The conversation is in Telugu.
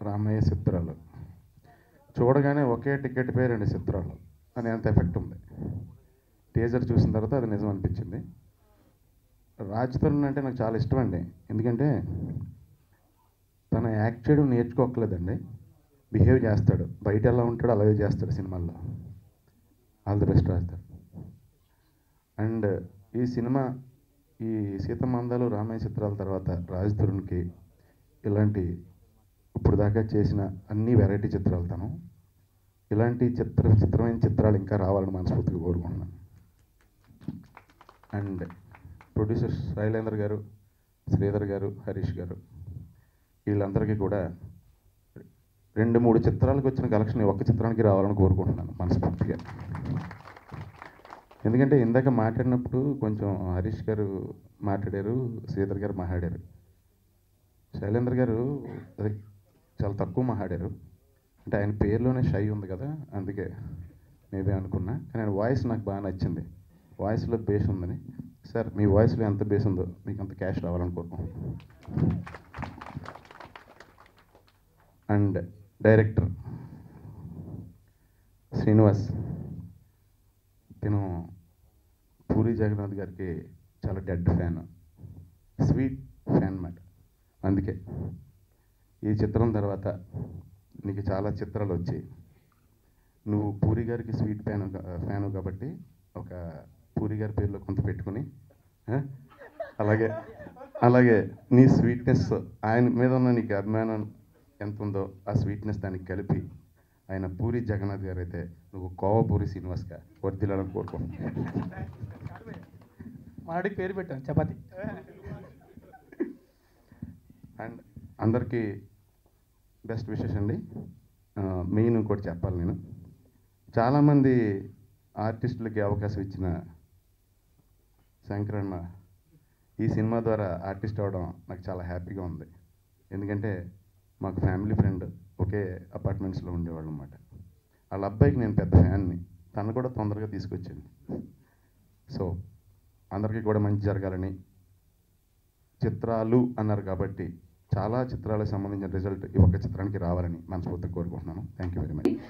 రామయ్య చిత్రాలు చూడగానే ఒకే టికెట్ పై రెండు చిత్రాలు అని అంత ఎఫెక్ట్ ఉంది టీజర్ చూసిన తర్వాత అది నిజం అనిపించింది రాజ్ తరుణ్ అంటే నాకు చాలా ఇష్టం అండి ఎందుకంటే తన యాక్ట్ చేయడం నేర్చుకోకలేదండి బిహేవ్ చేస్తాడు బయట ఎలా ఉంటాడో అలాగే చేస్తాడు సినిమాల్లో ఆల్ ది బెస్ట్ రాస్తాడు అండ్ ఈ సినిమా ఈ సీతమందాలు రామయ్య చిత్రాల తర్వాత రాజ్ తరుణ్కి ఇలాంటి ఇప్పుడు దాకా చేసిన అన్ని వెరైటీ చిత్రాలు తను ఇలాంటి చిత్ర చిత్రమైన చిత్రాలు ఇంకా రావాలని మనస్ఫూర్తిగా కోరుకుంటున్నాను అండ్ ప్రొడ్యూసర్ శైలేందర్ గారు శ్రీధర్ గారు హరీష్ గారు వీళ్ళందరికీ కూడా రెండు మూడు చిత్రాలకు వచ్చిన కలెక్షన్ ఈ ఒక్క చిత్రానికి రావాలని కోరుకుంటున్నాను మనస్ఫూర్తిగా ఎందుకంటే ఇందాక మాట్లాడినప్పుడు కొంచెం హరీష్ గారు మాట్లాడారు శ్రీధర్ గారు మాట్లాడారు శైలేంద్ర గారు అది చాలా తక్కువ మాట్లాడారు అంటే ఆయన పేరులోనే షై ఉంది కదా అందుకే మేబీ అనుకున్నా కానీ ఆయన వాయిస్ నాకు బాగా నచ్చింది వాయిస్లో బేస్ ఉందని సార్ మీ వాయిస్లో ఎంత బేస్ ఉందో మీకు అంత క్యాష్ రావాలని కోరుకుంటున్నాను అండ్ డైరెక్టర్ శ్రీనివాస్ నేను పూరి జగన్నాథ్ గారికి చాలా డెడ్ ఫ్యాన్ స్వీట్ ఫ్యాన్ అన్నమాట అందుకే ఈ చిత్రం తర్వాత నీకు చాలా చిత్రాలు వచ్చాయి నువ్వు పూరి గారికి స్వీట్ ఫ్యాన్ ఫ్యాను కాబట్టి ఒక పూరి గారి పేరులో కొంత పెట్టుకుని ఆ? అలాగే అలాగే నీ స్వీట్నెస్ ఆయన మీద ఉన్న నీకు అభిమానం ఎంత ఉందో ఆ స్వీట్నెస్ దానికి కలిపి ఆయన పూరి జగన్నాథ్ గారు అయితే నువ్వు కోవపూరి శ్రీనివాస్గా వర్దిలాలని కోరుకుంటున్నాను మాడికి పేరు పెట్టాను చపాతి అండ్ అందరికీ బెస్ట్ విషెస్ అండి మెయిన్ ఇంకోటి చెప్పాలి నేను చాలామంది ఆర్టిస్టులకి అవకాశం ఇచ్చిన శంకరన్న ఈ సినిమా ద్వారా ఆర్టిస్ట్ అవ్వడం నాకు చాలా హ్యాపీగా ఉంది ఎందుకంటే మాకు ఫ్యామిలీ ఫ్రెండ్ ఒకే అపార్ట్మెంట్స్లో ఉండేవాళ్ళు అనమాట వాళ్ళ అబ్బాయికి నేను పెద్ద ఫ్యాన్ని తను కూడా తొందరగా తీసుకొచ్చింది సో అందరికీ కూడా మంచి జరగాలని చిత్రాలు అన్నారు కాబట్టి చాలా చిత్రాలకు సంబంధించిన రిజల్ట్ ఈ ఒక్క చిత్రానికి రావాలని మనస్ఫూర్తిగా కోరుకుంటున్నాను థ్యాంక్ యూ వెరీ మచ్